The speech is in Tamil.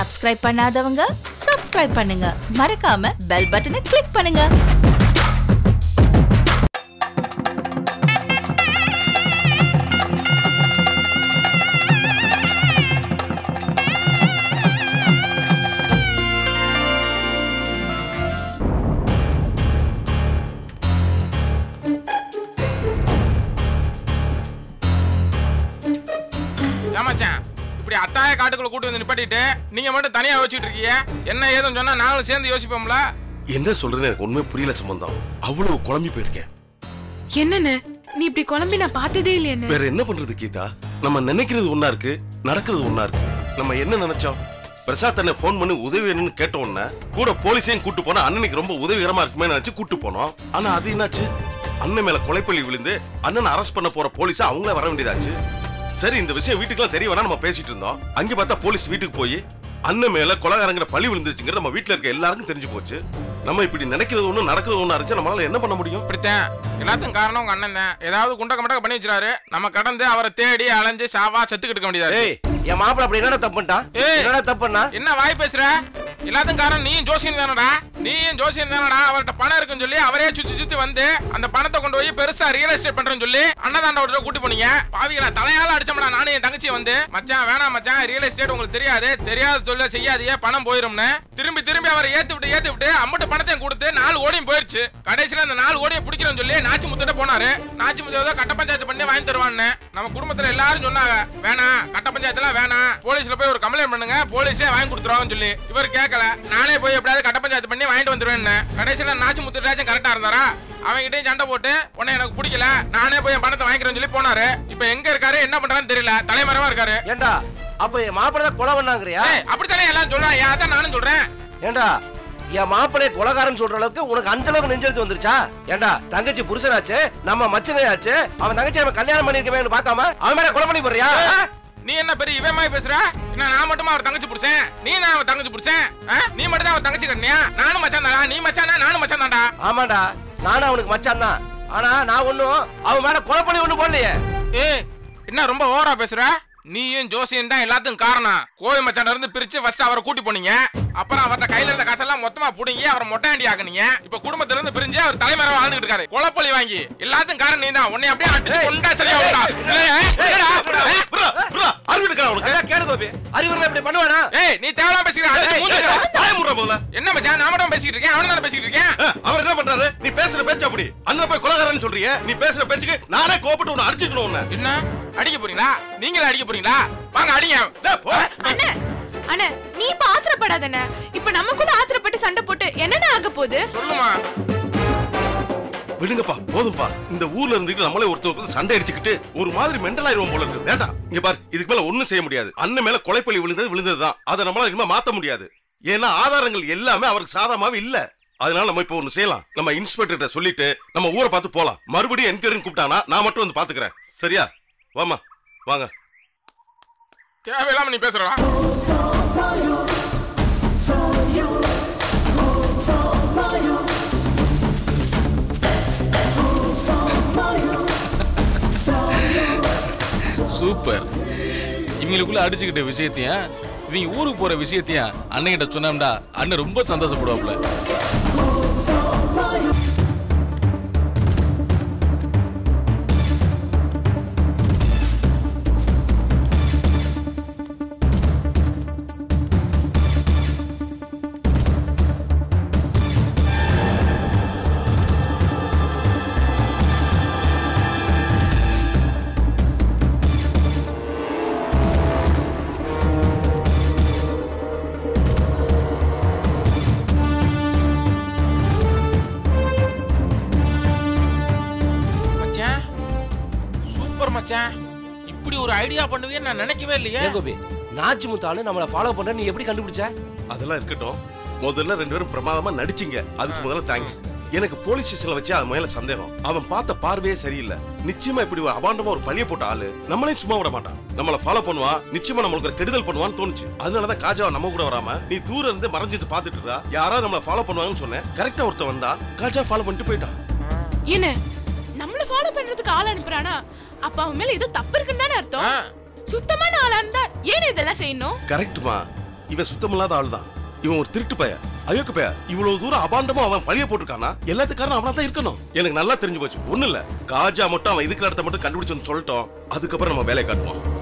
சப்ஸ்கிரைப் பண்ணாதவங்க சப்ஸ்கிரைப் பண்ணுங்க மறக்காம பெல் பட்டனை கிளிக் பண்ணுங்க ஏமாச்சான் இப்படி அத்தாய காட்டுக்குள்ள கூட்டி வந்து நிப்பாட்டிட்டு நீங்க மட்டும் தனியா யோசிச்சுட்டு இருக்கீங்க என்ன ஏதுன்னு சொன்னா நாங்களும் சேர்ந்து யோசிப்போம்ல என்ன சொல்றேன்னு எனக்கு ஒண்ணுமே புரியல சம்பந்தம் அவ்வளவு குழம்பி போயிருக்கேன் என்னண்ணே நீ இப்படி குழம்பி நான் பார்த்ததே இல்லையண்ணே வேற என்ன பண்றது கீதா நம்ம நினைக்கிறது ஒண்ணா இருக்கு நடக்கிறது ஒண்ணா இருக்கு நம்ம என்ன நினைச்சோம் பிரசாத் அண்ணன் ஃபோன் பண்ணி உதவி வேணும்னு கேட்ட உடனே கூட போலீஸையும் கூட்டு போனா அண்ணனுக்கு ரொம்ப உதவிகரமா இருக்குமே நினைச்சு கூட்டு போனோம் ஆனா அது என்னாச்சு அண்ணன் மேல கொலைப்பள்ளி விழுந்து அண்ணனை அரெஸ்ட் பண்ண போற போலீஸ் அவங்களே வர வேண்டியதாச்சு சரி இந்த விஷயம் வீட்டுக்குலாம் தெரிய வேணா நம்ம பேசிட்டு இருந்தோம் அங்க பார்த்தா போலீஸ் வீட்டுக்கு போய் அண்ணன் மேல கொலகாரங்கிற பழி விழுந்துருச்சுங்கிற நம்ம வீட்டுல இருக்க எல்லாருக்கும் தெரிஞ்சு போச்சு நம்ம இப்படி நினைக்கிறது ஒண்ணு நடக்கிறது ஒண்ணு இருந்துச்சு நம்மளால என்ன பண்ண முடியும் இப்படித்தான் எல்லாத்துக்கும் காரணம் உங்க அண்ணன் தான் ஏதாவது குண்டக்க மண்டக்க பண்ணி வச்சிருக்காரு நம்ம கடந்து அவரை தேடி அலைஞ்சு சாவா செத்துக்கிட்டு இருக்க வேண்டியதா ஏய் என் மாப்பிள்ள அப்படி என்னடா தப்பு பண்ணிட்டான் ஏய். என்னடா தப்பு பண்ணா என்ன வாய் பேசுற எல்லாத்துக்கும் காரணம் நீயும் ஜோசியன் தானடா நீயும் ஜோசியன் தானடா அவர்கிட்ட பணம் இருக்குன்னு சொல்லி அவரே சுத்தி சுத்தி வந்து அந்த பணத்தை கொண்டு போய் பெருசா ரியல் எஸ்டேட் பண்றேன்னு சொல்லி அன்னதாண்ட ஒரு கூட்டி போனீங்க பாவிகளா தலையால அடிச்சோம்டா நானும் என் தங்கச்சி வந்து மச்சான் வேணாம் மச்சான் ரியல் எஸ்டேட் உங்களுக்கு தெரியாது தெரியாத சொல்ல செய்யாதீங்க பணம் போயிரும்னு திரும்பி திரும்பி அவரை ஏத்து விட்டு ஏத்து விட்டு அம்மட்டு பணத்தையும் கொடுத்து நாலு ஓடியும் போயிருச்சு கடைசியில அந்த நாலு ஓடியை பிடிக்கிறேன்னு சொல்லி நாச்சி முத்திட்ட போனாரு நாச்சி முத்தியதோ கட்ட பஞ்சாயத்து பண்ணி வாங்கி தருவான்னு நம்ம குடும்பத்துல எல்லாரும் சொன்னாங்க வேணாம் கட்ட பஞ்சாயத்துலாம் வேணாம் போலீஸ்ல போய் ஒரு கம்ப்ளைண்ட் பண்ணுங்க போலீஸே வாங்கி கொடுத்துருவாங்கன்னு சொல்லி இவர் கேட்கல நானே போய் எப்படியாவது கட்ட பஞ்சாயத்து பண்ணி வாங்கிட்டு வந்துருவேன்னு கடைசியில நாச்சி முத்துட்டாச்சும் கரெக்டா இருந்தாரா அவன்கிட்டயும் சண்டை போட்டு உன்னை எனக்கு பிடிக்கல நானே போய் என் பணத்தை வாங்கிக்கிறேன்னு சொல்லி போனாரு இப்போ எங்க இருக்காரு என்ன பண்றான்னு தெரியல தலைமறைவா இருக்காரு ஏண்டா அப்ப என் மாப்பிள்ள தான் கொலை பண்ணாங்கறியா ஏய், அப்படித்தானே எல்லாம் சொல்றாங்க அதான் நானும் சொல்றேன் ஏண்டா என் மாப்பிளைய கொலகாரன் சொல்ற அளவுக்கு உனக்கு அந்த அளவுக்கு நெஞ்செழுத்து வந்துருச்சா ஏண்டா தங்கச்சி புருஷனாச்சு நம்ம மச்சனையாச்சு அவன் தங்கச்சி அவன் கல்யாணம் பண்ணிருக்கவே பார்க்காம அவன் மேல கொலை பண்ணி போறியா ஆ? நீ என்ன பெரிய இவன் மாதிரி பேசுற என்ன நான் மட்டுமா அவர் தங்கச்சி புடிச்சேன் நீ தான் அவர் தங்கச்சி புடிச்சேன் ஆ? நீ மட்டும் தான் அவர் தங்கச்சி கட்டினியா நானும் மச்சான் தானா நீ மச்சானா நானும் மச்சான் தான்டா ஆமாடா நானும் அவனுக்கு மச்சான் தான் ஆனா நான் ஒண்ணும் அவன் மேல கொலை பண்ணி ஒண்ணும் போடலையே ஏய் என்ன ரொம்ப ஓவரா பேசுற நீயும் ஜோசியும் தான் எல்லாத்துக்கும் காரணம் கோவை மச்சான் இருந்து பிரிச்சு ஃபர்ஸ்ட் அவரை கூட்டி போனீங்க அப்புறம் அவர்ட்ட கையில இருந்த காசெல்லாம் மொத்தமா புடுங்கி அவரை மொட்டையாண்டி ஆக்குனீங்க இப்ப குடும்பத்துல இருந்து பிரிஞ்சு அவர் தலைமறை வாழ்ந்துட்டு இருக்காரு கொலப்பள்ளி வாங்கி எல்லாத்துக்கும் காரணம் நீ தான் உன்னை அப்படியே அடிச்சு கொண்டா சரியா விடா அறிவு இருக்கா உனக்கு நல்லா கேளு கோபி அறிவுரை இப்படி பண்ணுவானா ஏய் நீ தேவலாம் பேசிக்கிற அடிச்சு ஏய், மூஞ்சில. வாய முடுறா முதல்ல என்ன மச்சான் நான் மட்டும் பேசிக்கிட்டு இருக்கேன் அவனும் தானே பேசிக்கிட்டு இருக்கேன் ஆ, அவர் என்ன பண்றாரு நீ பேசுற பேச்சு அப்படி அண்ணன் போய் கொலகாரன்னு சொல்றீங்க நீ பேசுற பேச்சுக்கு நானே கோபப்பட்டு உன்னை அடிச்சுக்கணும் உன்னை என்ன அடிக்க போறீங்களா நீங்களே அடிக்க போறீங்களா வாங்க அடிங்க டேய், போ. அண்ணே அண்ணே நீ இப்ப ஆத்திரப்படாதண்ணே இப்ப நம்ம கூட ஆத்திரப்பட்டு சண்டை போட்டு என்னென்ன ஆக போகுது சொல்லுமா விடுங்கப்பா போதும்பா இந்த ஊர்ல இருந்துட்டு நம்மளே ஒருத்தருக்கு சண்டை அடிச்சுக்கிட்டு ஒரு மாதிரி மெண்டல் ஆயிருவோம் போல இருக்கு வேண்டாம் இங்க பாரு இதுக்கு மேல ஒண்ணும் செய்ய முடியாது அண்ணன் மேல கொலைப்பள்ளி விழுந்தது விழுந்ததுதான் அதை நம்மளால இனிமே மாத்த முடியாது ஏன்னா ஆதாரங்கள் எல்லாமே அவருக்கு சாதகமாவே இல்ல அதனால நம்ம இப்ப ஒண்ணு செய்யலாம் நம்ம இன்ஸ்பெக்டர் சொல்லிட்டு நம்ம ஊரை பார்த்து போலாம் மறுபடியும் என்கொயரின்னு கூப்பிட்டானா நான் மட்டும் வந்து பாத்துக்கிறேன் சரியா வாமா வாங்க தேவையில்லாம நீ பேசுறா சூப்பர் இவங்களுக்குள்ள அடிச்சுக்கிட்ட விஷயத்தையும் இவங்க ஊருக்கு போற விஷயத்தையும் அண்ணன்கிட்ட சொன்னோம்டா அண்ணன் ரொம்ப சந்தோஷப்படுவாப்ல மச்சான் சூப்பர் மச்சான் இப்படி ஒரு ஐடியா பண்ணுவேன்னு நான் நினைக்கவே இல்லையே ஏன் கோபி நாச்சி முத்தாளு நம்மள ஃபாலோ பண்ற நீ எப்படி கண்டுபிடிச்ச அதெல்லாம் இருக்கட்டும் முதல்ல ரெண்டு பேரும் பிரமாதமா நடிச்சீங்க அதுக்கு முதல்ல தேங்க்ஸ் எனக்கு போலீஸ் ஸ்டேஷன்ல வச்சு அவன் மேல சந்தேகம் அவன் பார்த்த பார்வையே சரியில்லை நிச்சயமா இப்படி ஒரு அபாண்டமா ஒரு பழிய போட்ட ஆளு நம்மளையும் சும்மா விட மாட்டான் நம்மள ஃபாலோ பண்ணுவான் நிச்சயமா நம்மளுக்கு ஒரு கெடுதல் பண்ணுவான்னு தோணுச்சு அதனாலதான் காஜாவை நம்ம கூட வராம நீ தூரம் இருந்து மறைஞ்சிட்டு பாத்துட்டு இருக்கா யாராவது நம்மள ஃபாலோ பண்ணுவாங்கன்னு சொன்னேன் கரெக்டா ஒருத்தன் வந்தா காஜா ஃபாலோ பண்ணிட்டு போயிட்டான் என்ன நம்மள ஃபாலோ பண்றதுக்கு ஆள் அனுப்புறானா அப்ப அவன் மேல ஏதோ தப்பு இருக்குன்னு தானே அர்த்தம் ஆ. சுத்தமான ஆளா இருந்தா ஏன் இதெல்லாம் செய்யணும் கரெக்ட்மா இவன் சுத்தமில்லாத ஆள் தான் இவன் ஒரு திருட்டு பைய அயோக்கு பைய இவ்வளவு தூரம் அபாண்டமா அவன் பழிய போட்டிருக்கானா எல்லாத்துக்கும் காரணம் அவனா தான் இருக்கணும் எனக்கு நல்லா தெரிஞ்சு போச்சு ஒண்ணு இல்ல காஜா மட்டும் அவன் இருக்கிற இடத்த மட்டும் கண்டுபிடிச்சு வந்து சொல்லட்டும் அதுக்கப்புறம் நம்ம வேலையை காட்டுவோம்